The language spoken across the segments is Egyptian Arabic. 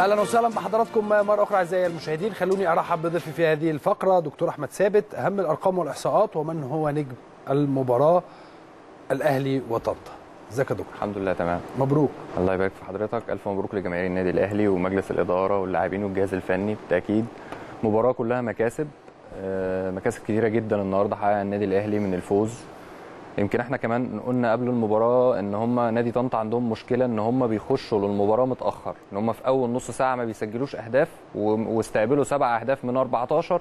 اهلا وسهلا بحضراتكم مره اخرى اعزائي المشاهدين خلوني ارحب بضيفي في هذه الفقره دكتور احمد ثابت اهم الارقام والاحصاءات ومن هو نجم المباراه الاهلي وطنطا ازيك يا دكتور الحمد لله تمام مبروك الله يبارك في حضرتك الف مبروك لجماهير النادي الاهلي ومجلس الاداره واللاعبين والجهاز الفني بالتاكيد مباراه كلها مكاسب آه، مكاسب كتيره جدا النهارده حققها النادي الاهلي من الفوز يمكن احنا كمان قلنا قبل المباراه ان هم نادي طنطا عندهم مشكله ان هم بيخشوا للمباراه متاخر ان هم في اول نص ساعه ما بيسجلوش اهداف و- واستقبلوا سبع اهداف من 14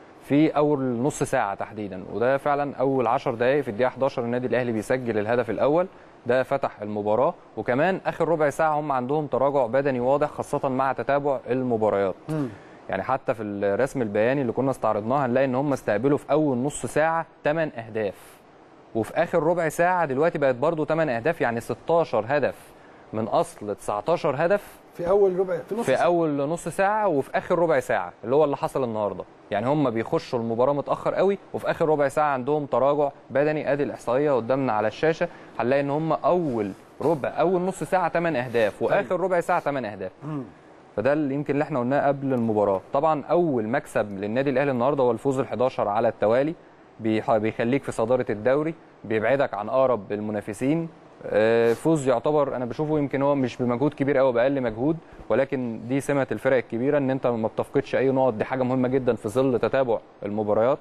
في اول نص ساعه تحديدا وده فعلا اول 10 دقائق في الدقيقه 11 النادي الاهلي بيسجل الهدف الاول ده فتح المباراه وكمان اخر ربع ساعه هم عندهم تراجع بدني واضح خاصه مع تتابع المباريات يعني حتى في الرسم البياني اللي كنا استعرضناه هنلاقي ان هم استقبلوا في اول نص ساعه 8 اهداف وفي اخر ربع ساعه دلوقتي بقت برضو 8 اهداف يعني 16 هدف من اصل 19 هدف في اول ربع في نص في ساعة. اول نص ساعه وفي اخر ربع ساعه اللي هو اللي حصل النهارده يعني هم بيخشوا المباراه متاخر قوي وفي اخر ربع ساعه عندهم تراجع بدني ادي الاحصائيه قدامنا على الشاشه هنلاقي ان هم اول ربع اول نص ساعه 8 اهداف واخر ربع ساعه 8 اهداف فده اللي يمكن اللي احنا قلناه قبل المباراه طبعا اول مكسب للنادي الاهلي النهارده هو الفوز ال11 على التوالي بيح- بيخليك في صداره الدوري بيبعدك عن اقرب المنافسين آه، فوز يعتبر انا بشوفه يمكن هو مش بمجهود كبير قوي باقل مجهود ولكن دي سمه الفرق الكبيره ان انت ما بتفقدش اي نقط دي حاجه مهمه جدا في ظل تتابع المباريات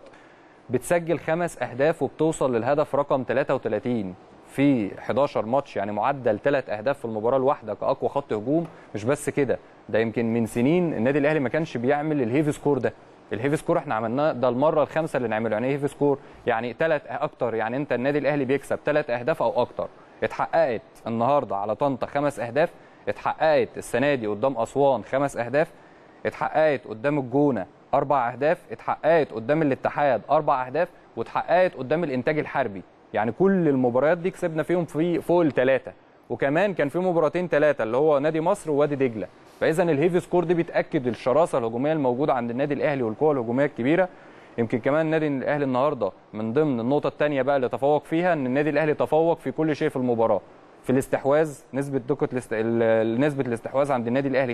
بتسجل خمس اهداف وبتوصل للهدف رقم 33 في 11 ماتش يعني معدل ثلاث اهداف في المباراه الواحده كاقوى خط هجوم مش بس كده ده يمكن من سنين النادي الاهلي ما كانش بيعمل الهيفي سكور ده الهيفي سكور احنا عملناه ده المره الخامسه اللي نعمله يعني ايه هيفي سكور يعني ثلاث اكتر يعني انت النادي الاهلي بيكسب ثلاث اهداف او اكتر اتحققت النهارده على طنطا خمس اهداف اتحققت السنه دي قدام اسوان خمس اهداف اتحققت قدام الجونه اربع اهداف اتحققت قدام الاتحاد اربع اهداف واتحققت قدام الانتاج الحربي يعني كل المباريات دي كسبنا فيهم في فوق الثلاثه وكمان كان في مباراتين ثلاثه اللي هو نادي مصر ووادي دجله فاذا الهيفي سكور دي بتاكد الشراسه الهجوميه الموجوده عند النادي الاهلي والقوه الهجوميه الكبيره يمكن كمان النادي الاهلي النهارده من ضمن النقطه الثانيه بقى اللي تفوق فيها ان النادي الاهلي تفوق في كل شيء في المباراه في الاستحواذ نسبه دقه الاست... ال- نسبه الاستحواذ عند النادي الاهلي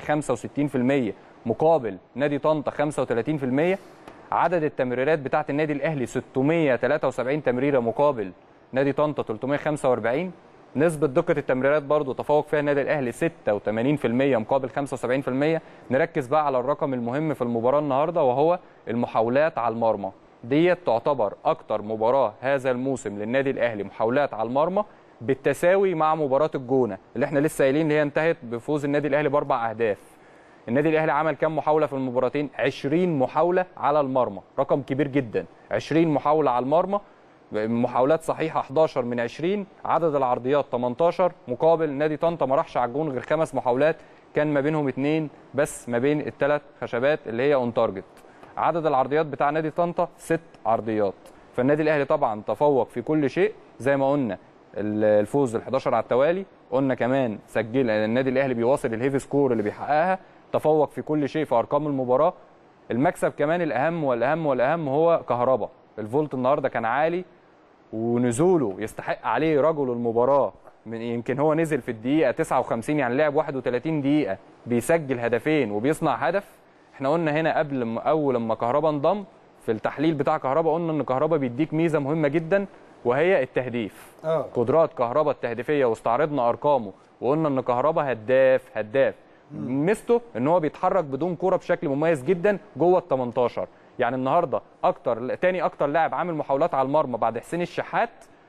65% مقابل نادي طنطا 35% عدد التمريرات بتاعه النادي الاهلي 673 تمريره مقابل نادي طنطا 345 نسبة دقة التمريرات برضو تفوق فيها النادي الأهلي 86% مقابل 75% نركز بقى على الرقم المهم في المباراة النهاردة وهو المحاولات على المرمى ديت تعتبر أكتر مباراة هذا الموسم للنادي الأهلي محاولات على المرمى بالتساوي مع مباراة الجونة اللي احنا لسه قايلين اللي هي انتهت بفوز النادي الأهلي بأربع أهداف النادي الاهلي عمل كام محاوله في المباراتين 20 محاوله على المرمى رقم كبير جدا 20 محاوله على المرمى محاولات صحيحه 11 من 20 عدد العرضيات 18 مقابل نادي طنطا ما راحش على الجون غير خمس محاولات كان ما بينهم اثنين بس ما بين الثلاث خشبات اللي هي اون تارجت عدد العرضيات بتاع نادي طنطا ست عرضيات فالنادي الاهلي طبعا تفوق في كل شيء زي ما قلنا الفوز ال11 على التوالي قلنا كمان سجل النادي الاهلي بيواصل الهيفي سكور اللي بيحققها تفوق في كل شيء في ارقام المباراه المكسب كمان الاهم والاهم والاهم هو كهربا الفولت النهارده كان عالي ونزوله يستحق عليه رجل المباراه من يمكن هو نزل في الدقيقه 59 يعني لعب 31 دقيقه بيسجل هدفين وبيصنع هدف احنا قلنا هنا قبل ما اول لما كهربا انضم في التحليل بتاع كهربا قلنا ان كهربا بيديك ميزه مهمه جدا وهي التهديف اه قدرات كهربا التهديفيه واستعرضنا ارقامه وقلنا ان كهربا هداف هداف ميزته ان هو بيتحرك بدون كوره بشكل مميز جدا جوه ال 18 يعني النهارده اكتر تاني اكتر لاعب عامل محاولات على المرمى بعد حسين الشحات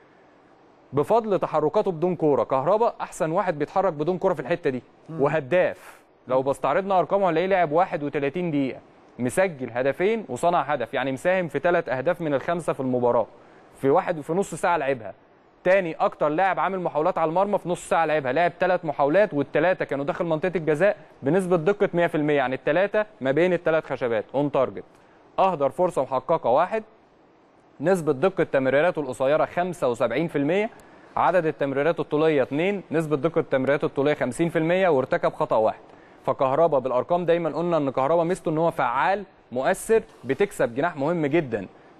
بفضل تحركاته بدون كوره كهربا احسن واحد بيتحرك بدون كوره في الحته دي وهداف لو بستعرضنا ارقامه هنلاقيه لعب 31 دقيقه مسجل هدفين وصنع هدف يعني مساهم في ثلاث اهداف من الخمسه في المباراه في واحد في نص ساعه لعبها تاني اكتر لاعب عامل محاولات على المرمى في نص ساعه لعبها لعب ثلاث محاولات والثلاثه كانوا داخل منطقه الجزاء بنسبه دقه 100% يعني الثلاثه ما بين الثلاث خشبات اون تارجت اهدر فرصه محققه واحد نسبه دقه تمريراته القصيره 75% عدد التمريرات الطوليه 2 نسبه دقه التمريرات الطوليه 50% وارتكب خطا واحد فكهربا بالارقام دايما قلنا ان كهربا ميزته ان هو فعال مؤثر بتكسب جناح مهم جدا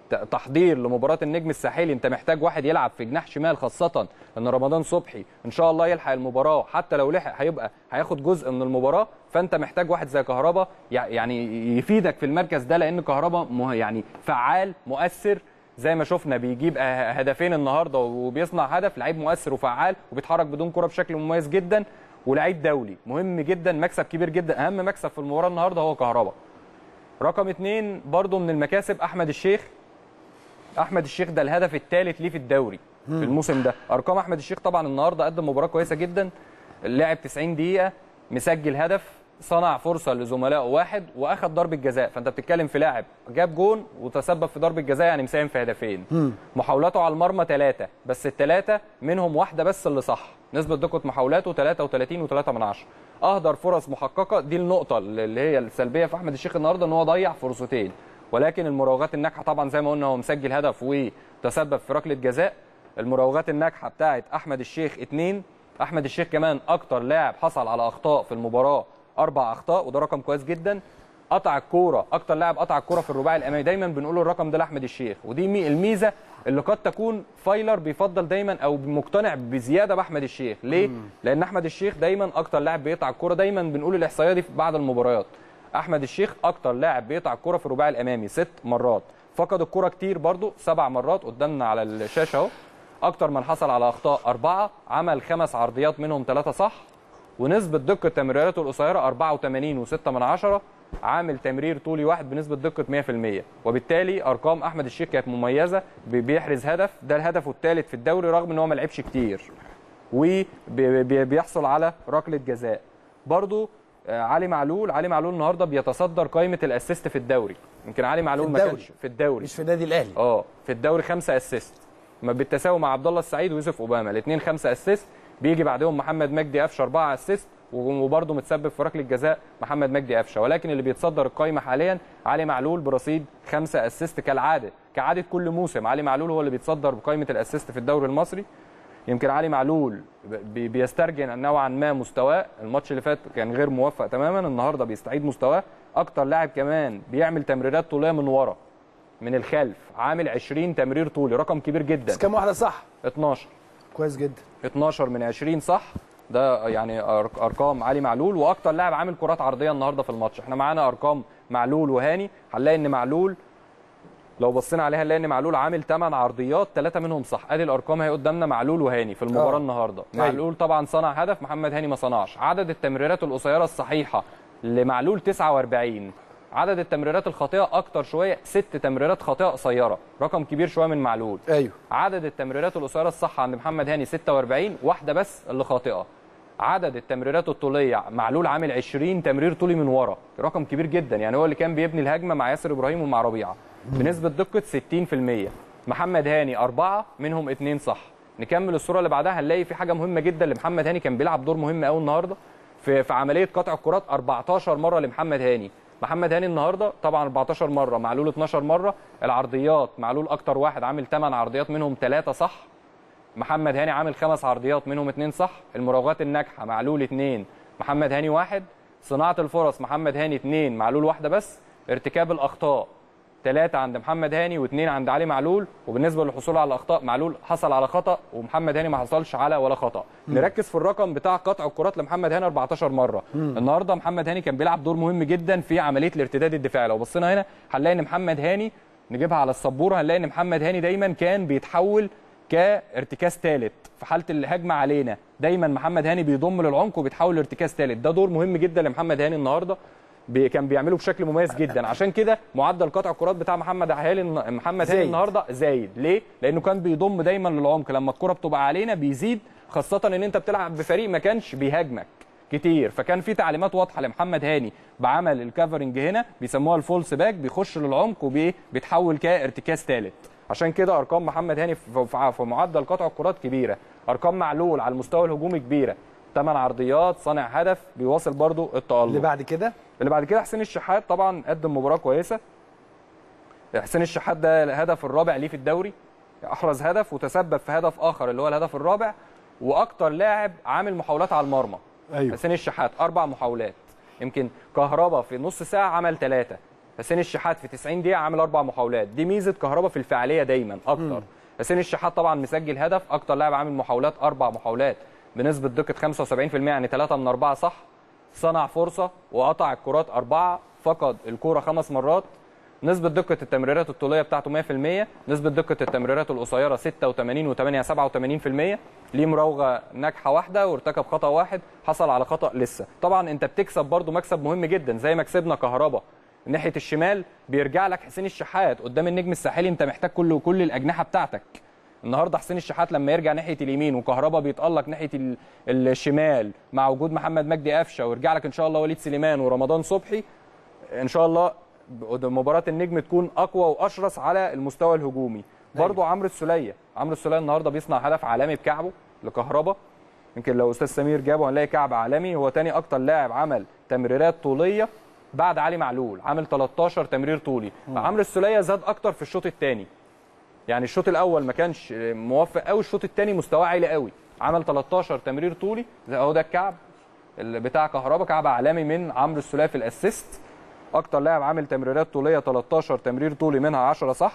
ت- تحضير لمباراه النجم الساحلي انت محتاج واحد يلعب في جناح شمال خاصه ان رمضان صبحي ان شاء الله يلحق المباراه حتى لو لحق هيبقى هياخد جزء من المباراه فانت محتاج واحد زي كهربا يع- يعني يفيدك في المركز ده لان كهربا مه- يعني فعال مؤثر زي ما شفنا بيجيب ه- هدفين النهارده وبيصنع هدف لعيب مؤثر وفعال وبيتحرك بدون كره بشكل مميز جدا ولعيب دولي مهم جدا مكسب كبير جدا اهم مكسب في المباراه النهارده هو كهربا رقم اتنين برضو من المكاسب احمد الشيخ احمد الشيخ ده الهدف الثالث ليه في الدوري في الموسم ده ارقام احمد الشيخ طبعا النهارده قدم مباراه كويسه جدا لعب 90 دقيقه مسجل هدف صنع فرصه لزملائه واحد واخد ضربه جزاء فانت بتتكلم في لاعب جاب جون وتسبب في ضربه جزاء يعني مساهم في هدفين محاولاته على المرمى ثلاثه بس الثلاثه منهم واحده بس اللي صح نسبه دقه محاولاته 33 و3 من عشرة اهدر فرص محققه دي النقطه اللي هي السلبيه في احمد الشيخ النهارده ان هو ضيع فرصتين ولكن المراوغات الناجحه طبعا زي ما قلنا هو مسجل هدف وتسبب في ركله جزاء المراوغات الناجحه بتاعت احمد الشيخ اثنين احمد الشيخ كمان اكتر لاعب حصل على اخطاء في المباراه اربع اخطاء وده رقم كويس جدا قطع الكوره اكتر لاعب قطع الكوره في الرباعي الامامي دايما بنقول الرقم ده لاحمد الشيخ ودي مي- الميزه اللي قد تكون فايلر بيفضل دايما او مقتنع بزياده باحمد الشيخ ليه لان احمد الشيخ دايما اكتر لاعب بيقطع الكوره دايما بنقول الاحصائيه دي بعد المباريات احمد الشيخ اكتر لاعب بيقطع الكوره في الرباعي الامامي ست مرات فقد الكوره كتير برضو سبع مرات قدامنا على الشاشه اهو اكتر من حصل على اخطاء اربعه عمل خمس عرضيات منهم ثلاثه صح ونسبه دقه تمريراته القصيره 84 و6 من عشرة عامل تمرير طولي واحد بنسبه دقه 100% وبالتالي ارقام احمد الشيخ كانت مميزه بي- بيحرز هدف ده الهدف الثالث في الدوري رغم ان هو ما لعبش كتير وبيحصل على ركله جزاء برضو آه، علي معلول علي معلول النهارده بيتصدر قائمه الاسيست في الدوري يمكن علي معلول ما الدوري. كانش في الدوري مش في النادي الاهلي اه في الدوري خمسه اسيست ما بالتساوي مع عبد الله السعيد ويوسف اوباما الاثنين خمسه اسيست بيجي بعدهم محمد مجدي قفشه اربعه اسيست وبرضه متسبب في ركله جزاء محمد مجدي قفشه ولكن اللي بيتصدر القائمه حاليا علي معلول برصيد خمسه اسيست كالعاده كعاده كل موسم علي معلول هو اللي بيتصدر بقائمه الاسيست في الدوري المصري يمكن علي معلول بي- بيسترجع نوعا ما مستواه الماتش اللي فات كان غير موفق تماما النهارده بيستعيد مستواه اكتر لاعب كمان بيعمل تمريرات طوليه من ورا من الخلف عامل 20 تمرير طولي رقم كبير جدا بس كام واحده صح 12 كويس جدا 12 من 20 صح ده يعني أر- ارقام علي معلول واكتر لاعب عامل كرات عرضيه النهارده في الماتش احنا معانا ارقام معلول وهاني هنلاقي ان معلول لو بصينا عليها هنلاقي ان معلول عامل 8 عرضيات ثلاثه منهم صح ادي الارقام اهي قدامنا معلول وهاني في المباراه آه. النهارده أيوة. معلول طبعا صنع هدف محمد هاني ما صنعش عدد التمريرات القصيره الصحيحه لمعلول 49 عدد التمريرات الخاطئه اكتر شويه ست تمريرات خاطئه قصيره رقم كبير شويه من معلول ايوه عدد التمريرات القصيره الصح عند محمد هاني 46 واحده بس اللي خاطئه عدد التمريرات الطوليه معلول عامل 20 تمرير طولي من ورا رقم كبير جدا يعني هو اللي كان بيبني الهجمه مع ياسر ابراهيم ومع ربيعه بنسبه دقه 60% محمد هاني أربعة منهم اتنين صح نكمل الصوره اللي بعدها هنلاقي في حاجه مهمه جدا لمحمد هاني كان بيلعب دور مهم قوي النهارده في في عمليه قطع الكرات 14 مره لمحمد هاني محمد هاني النهارده طبعا 14 مره معلول 12 مره العرضيات معلول اكتر واحد عامل 8 عرضيات منهم ثلاثه صح محمد هاني عامل خمس عرضيات منهم اتنين صح المراوغات الناجحه معلول اتنين محمد هاني واحد صناعه الفرص محمد هاني اتنين معلول واحده بس ارتكاب الاخطاء ثلاثة عند محمد هاني واثنين عند علي معلول وبالنسبة للحصول على الأخطاء معلول حصل على خطأ ومحمد هاني ما حصلش على ولا خطأ نركز في الرقم بتاع قطع الكرات لمحمد هاني 14 مرة النهاردة محمد هاني كان بيلعب دور مهم جدا في عملية الارتداد الدفاعي لو بصينا هنا هنلاقي إن محمد هاني نجيبها على السبورة هنلاقي إن محمد هاني دايما كان بيتحول كارتكاز ثالث في حاله الهجمه علينا دايما محمد هاني بيضم للعمق وبيتحول لارتكاز ثالث ده دور مهم جدا لمحمد هاني النهارده بي كان بيعمله بشكل مميز جدا عشان كده معدل قطع الكرات بتاع محمد هاني محمد هاني زايد. النهارده زايد ليه لانه كان بيضم دايما للعمق لما الكره بتبقى علينا بيزيد خاصه ان انت بتلعب بفريق ما كانش بيهاجمك كتير فكان في تعليمات واضحه لمحمد هاني بعمل الكفرنج هنا بيسموها الفولس باك بيخش للعمق وبيتحول كارتكاز ثالث عشان كده ارقام محمد هاني في- في في معدل قطع الكرات كبيره ارقام معلول على المستوى الهجومي كبيره ثمان عرضيات صانع هدف بيواصل برضو التالق اللي بعد كده اللي بعد كده حسين الشحات طبعا قدم مباراه كويسه حسين الشحات ده الهدف الرابع ليه في الدوري احرز هدف وتسبب في هدف اخر اللي هو الهدف الرابع واكتر لاعب عامل محاولات على المرمى ايوه حسين الشحات اربع محاولات يمكن كهربا في نص ساعه عمل ثلاثه حسين الشحات في 90 دقيقه عامل اربع محاولات دي ميزه كهربا في الفعاليه دايما اكتر حسين الشحات طبعا مسجل هدف اكتر لاعب عامل محاولات اربع محاولات بنسبه دقه 75% يعني 3 من 4 صح صنع فرصه وقطع الكرات اربعه فقد الكوره خمس مرات نسبة دقة التمريرات الطولية بتاعته 100% نسبة دقة التمريرات القصيرة 86 و8 87% ليه مراوغة ناجحة واحدة وارتكب خطأ واحد حصل على خطأ لسه طبعا انت بتكسب برضو مكسب مهم جدا زي ما كسبنا كهربا ناحية الشمال بيرجع لك حسين الشحات قدام النجم الساحلي انت محتاج كل كل الأجنحة بتاعتك النهارده حسين الشحات لما يرجع ناحيه اليمين وكهربا بيتالق ناحيه ال- الشمال مع وجود محمد مجدي قفشه ويرجع لك ان شاء الله وليد سليمان ورمضان صبحي ان شاء الله مباراه النجم تكون اقوى واشرس على المستوى الهجومي برضو عمرو السوليه عمرو السوليه النهارده بيصنع هدف عالمي بكعبه لكهربا يمكن لو استاذ سمير جابه هنلاقي كعب عالمي هو تاني اكتر لاعب عمل تمريرات طوليه بعد علي معلول عامل 13 تمرير طولي عمرو السوليه زاد اكتر في الشوط الثاني يعني الشوط الاول ما كانش موفق قوي الشوط الثاني مستواه عالي قوي عمل 13 تمرير طولي زي اهو ده الكعب اللي بتاع كهربا كعب عالمي من عمرو السوليه في الاسيست اكتر لاعب عامل تمريرات طوليه 13 تمرير طولي منها 10 صح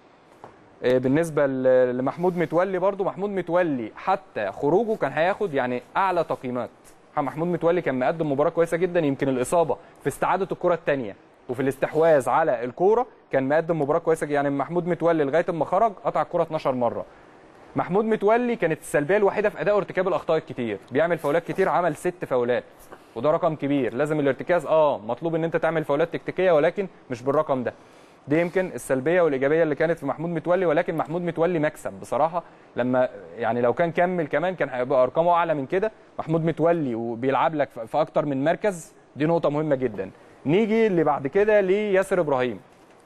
آه، بالنسبه ل- لمحمود متولي برضو محمود متولي حتى خروجه كان هياخد يعني اعلى تقييمات محمود متولي كان مقدم مباراه كويسه جدا يمكن الاصابه في استعاده الكره الثانيه وفي الاستحواذ على الكوره كان مقدم مباراه كويسه جداً. يعني محمود متولي لغايه ما خرج قطع الكره 12 مره محمود متولي كانت السلبيه الوحيده في اداء ارتكاب الاخطاء الكتير بيعمل فاولات كتير عمل ست فاولات وده رقم كبير لازم الارتكاز اه مطلوب ان انت تعمل فاولات تكتيكيه ولكن مش بالرقم ده دي يمكن السلبيه والايجابيه اللي كانت في محمود متولي ولكن محمود متولي مكسب بصراحه لما يعني لو كان كمل كمان كان هيبقى ارقامه اعلى من كده محمود متولي وبيلعب لك في في اكتر من مركز دي نقطه مهمه جدا نيجي اللي بعد كده لياسر ابراهيم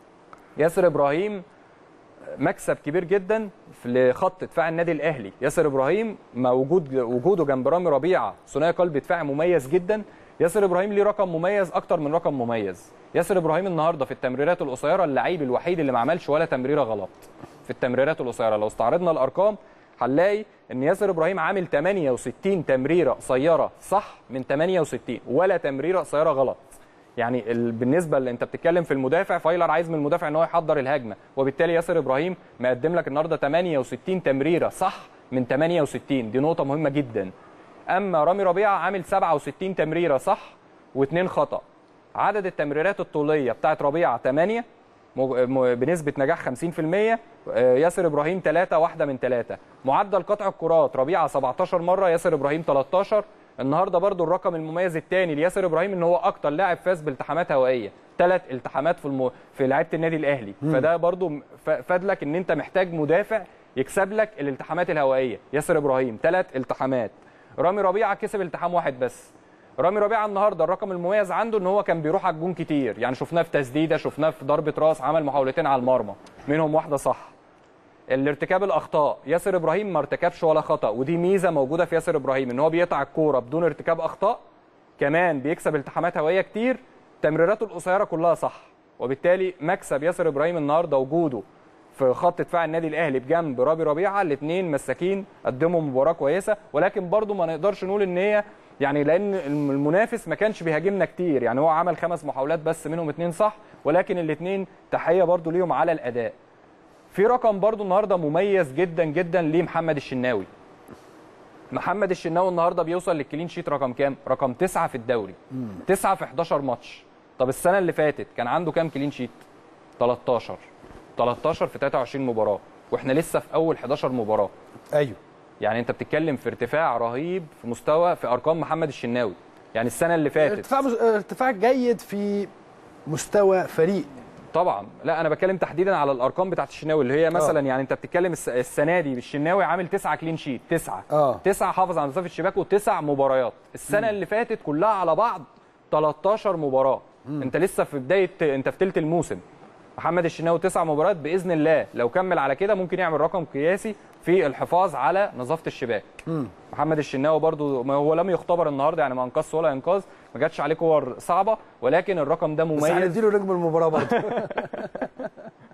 ياسر ابراهيم مكسب كبير جدا في لخط دفاع النادي الاهلي ياسر ابراهيم مع وجود وجوده جنب رامي ربيعه ثنائي قلب دفاعي مميز جدا ياسر ابراهيم ليه رقم مميز اكتر من رقم مميز ياسر ابراهيم النهارده في التمريرات القصيره اللعيب الوحيد اللي ما عملش ولا تمريره غلط في التمريرات القصيره لو استعرضنا الارقام هنلاقي ان ياسر ابراهيم عامل 68 تمريره قصيره صح من 68 ولا تمريره قصيره غلط يعني ال... بالنسبه اللي انت بتتكلم في المدافع فايلر عايز من المدافع ان هو يحضر الهجمه وبالتالي ياسر ابراهيم مقدم لك النهارده 68 تمريره صح من 68 دي نقطه مهمه جدا اما رامي ربيعه عامل 67 تمريره صح واثنين خطا عدد التمريرات الطوليه بتاعت ربيعه 8 مج- م- بنسبه نجاح 50% آه، ياسر ابراهيم 3 واحده من 3 معدل قطع الكرات ربيعه 17 مره ياسر ابراهيم 13 النهارده برضو الرقم المميز الثاني لياسر ابراهيم ان هو اكتر لاعب فاز بالتحامات هوائيه ثلاث التحامات في الم... في لعيبه النادي الاهلي فده برضو م- ف- فاد لك ان انت محتاج مدافع يكسب لك الالتحامات الهوائيه ياسر ابراهيم ثلاث التحامات رامي ربيعه كسب التحام واحد بس رامي ربيعه النهارده الرقم المميز عنده ان هو كان بيروح على الجون كتير يعني شفناه في تسديده شفناه في ضربه راس عمل محاولتين على المرمى منهم واحده صح الارتكاب الاخطاء ياسر ابراهيم ما ارتكبش ولا خطا ودي ميزه موجوده في ياسر ابراهيم ان هو بيقطع الكوره بدون ارتكاب اخطاء كمان بيكسب التحامات هوائيه كتير تمريراته القصيره كلها صح وبالتالي مكسب ياسر ابراهيم النهارده وجوده في خط دفاع النادي الاهلي بجنب رامي ربيعه الاثنين مساكين قدموا مباراه كويسه ولكن برضو ما نقدرش نقول ان هي يعني لان المنافس ما كانش بيهاجمنا كتير يعني هو عمل خمس محاولات بس منهم اثنين صح ولكن الاثنين تحيه برضو ليهم على الاداء في رقم برضو النهارده مميز جدا جدا لمحمد الشناوي محمد الشناوي النهارده بيوصل للكلين شيت رقم كام؟ رقم تسعة في الدوري تسعة في 11 ماتش طب السنة اللي فاتت كان عنده كام كلين شيت؟ 13 13 في 23 مباراة واحنا لسه في أول 11 مباراة ايوه يعني أنت بتتكلم في ارتفاع رهيب في مستوى في أرقام محمد الشناوي يعني السنة اللي فاتت ارتفاع مس- ارتفاع جيد في مستوى فريق طبعا لا انا بتكلم تحديدا على الارقام بتاعت الشناوي اللي هي مثلا يعني انت بتتكلم الس- السنه دي الشناوي عامل تسعة كلين شيت تسعة اه تسعة حافظ على مسافه الشباك وتسع مباريات السنه اللي فاتت كلها على بعض 13 مباراه انت لسه في بدايه انت في ثلث الموسم محمد الشناوي تسع مباريات باذن الله لو كمل على كده ممكن يعمل رقم قياسي في الحفاظ على نظافه الشباك محمد الشناوي برضو ما هو لم يختبر النهارده يعني ما انقذش ولا انقاذ ما جاتش عليه كور صعبه ولكن الرقم ده بس مميز هنديله نجم المباراه برضه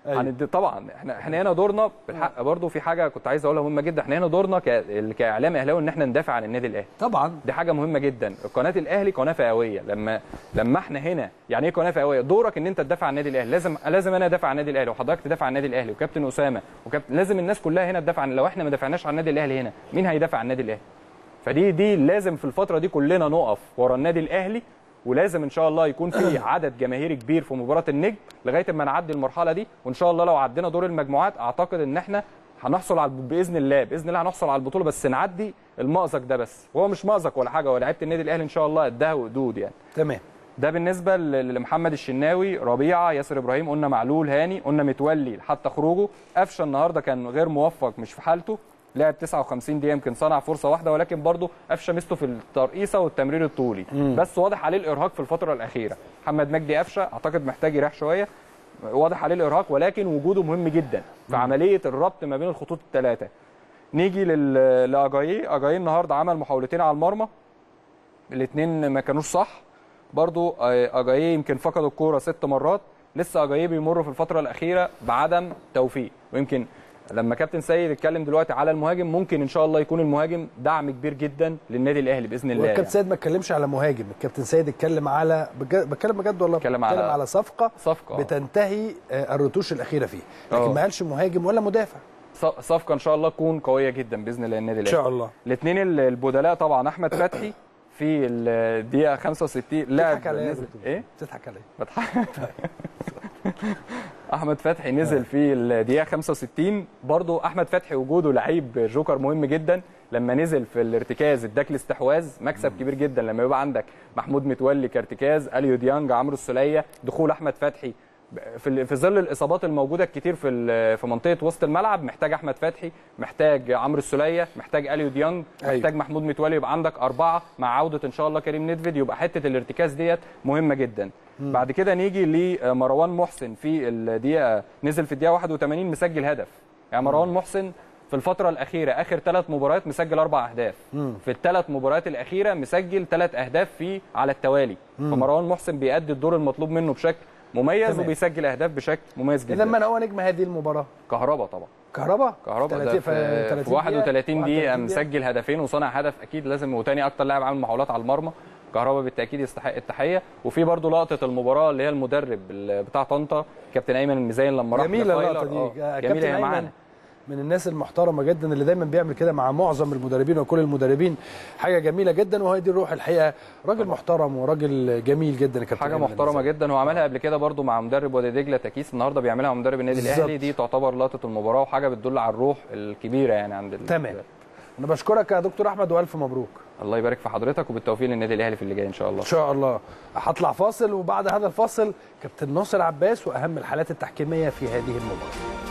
أيوة. هندي طبعا احنا احنا هنا دورنا بالحق برضو في حاجه كنت عايز اقولها مهمه جدا احنا هنا دورنا ك- كاعلام اهلاوي ان احنا ندافع عن النادي الاهلي طبعا دي حاجه مهمه جدا قناه الاهلي قناه فئويه لما لما احنا هنا يعني ايه قناه فئويه دورك ان انت تدافع عن النادي الاهلي لازم لازم انا ادافع عن النادي الاهلي وحضرتك تدافع عن النادي الاهلي وكابتن اسامه وكابتن لازم الناس كلها هنا تدافع عن لو احنا ما دافعناش عن النادي الاهلي هنا مين هيدافع عن النادي الاهلي فدي دي لازم في الفتره دي كلنا نقف ورا النادي الاهلي ولازم ان شاء الله يكون في عدد جماهيري كبير في مباراه النجم لغايه ما نعدي المرحله دي وان شاء الله لو عدينا دور المجموعات اعتقد ان احنا هنحصل على باذن الله باذن الله هنحصل على البطوله بس نعدي المأزق ده بس وهو مش مأزق ولا حاجه هو لعيبه النادي الاهلي ان شاء الله قدها وقدود يعني تمام ده بالنسبه ل- لمحمد الشناوي ربيعه ياسر ابراهيم قلنا معلول هاني قلنا متولي حتى خروجه قفشه النهارده كان غير موفق مش في حالته لعب 59 دقيقه يمكن صنع فرصه واحده ولكن برضه قفشه ميزته في الترقيصه والتمرير الطولي بس واضح عليه الارهاق في الفتره الاخيره محمد مجدي قفشه اعتقد محتاج يريح شويه واضح عليه الارهاق ولكن وجوده مهم جدا في عمليه الربط ما بين الخطوط الثلاثه نيجي لل- لاجاييه اجاييه النهارده عمل محاولتين على المرمى الاثنين ما كانوش صح برضو آه، اجاييه يمكن فقد الكوره ست مرات لسه اجاييه بيمر في الفتره الاخيره بعدم توفيق ويمكن لما كابتن سيد اتكلم دلوقتي على المهاجم ممكن ان شاء الله يكون المهاجم دعم كبير جدا للنادي الاهلي باذن الله والكابتن يعني. سيد ما اتكلمش على مهاجم الكابتن سيد اتكلم على بجد... بتكلم بجد والله اتكلم بتكلم على- على صفقه صفقه آه. بتنتهي آه، الرتوش الاخيره فيه لكن آه. ما قالش مهاجم ولا مدافع ص- صفقه ان شاء الله تكون قويه جدا باذن الله النادي ان الاهلي شاء الله الاثنين البدلاء طبعا احمد فتحي في الدقيقه 65 لاعب بتضحك عليا يا نزل دكتور. ايه بتضحك عليا بضحك احمد فتحي نزل في الدقيقه 65 برضو احمد فتحي وجوده لعيب جوكر مهم جدا لما نزل في الارتكاز اداك الاستحواذ مكسب كبير جدا لما يبقى عندك محمود متولي كارتكاز اليو ديانج عمرو السوليه دخول احمد فتحي في ال- في ظل الاصابات الموجوده الكتير في ال- في منطقه وسط الملعب محتاج احمد فتحي محتاج عمرو السوليه محتاج اليو ديانج أيوة. محتاج محمود متولي يبقى عندك اربعه مع عوده ان شاء الله كريم ندفيد يبقى حته الارتكاز ديت مهمه جدا بعد كده نيجي لمروان محسن في الدقيقه نزل في الدقيقه 81 مسجل هدف يعني مروان محسن في الفترة الأخيرة آخر ثلاث مباريات مسجل أربع أهداف في الثلاث مباريات الأخيرة مسجل ثلاث أهداف في على التوالي فمروان محسن بيأدي الدور المطلوب منه بشكل مميز تمام. وبيسجل أهداف بشكل مميز اذا جدا من هو نجم هذه المباراه كهربا طبعا كهربا كهربا ده 30 في, في 31 دقيقة مسجل هدفين وصنع هدف أكيد لازم وتاني أكتر لاعب عامل محاولات على المرمى كهربا بالتأكيد يستحق التحية وفي برضه لقطة المباراة اللي هي المدرب ال- بتاع طنطا كابتن أيمن المزين لما راح جميله لفايلر. اللقطه دي آه، آه، جميلة كابتن هي ايمن معانا من الناس المحترمه جدا اللي دايما بيعمل كده مع معظم المدربين وكل المدربين حاجه جميله جدا وهي دي الروح الحقيقه راجل محترم وراجل جميل جدا الكابتن حاجة أيمن محترمة المزين. جدا هو عملها قبل كده برضه مع مدرب وادي دجلة تكيس النهارده بيعملها مع مدرب النادي الأهلي بالظبط. دي تعتبر لقطة المباراة وحاجة بتدل على الروح الكبيرة يعني عند ال- تمام انا بشكرك يا دكتور احمد والف مبروك الله يبارك في حضرتك وبالتوفيق للنادي الأهلي في اللي جاي إن شاء الله ان شاء الله هطلع فاصل وبعد هذا الفاصل كابتن ناصر عباس واهم الحالات التحكيميه في هذه المباراه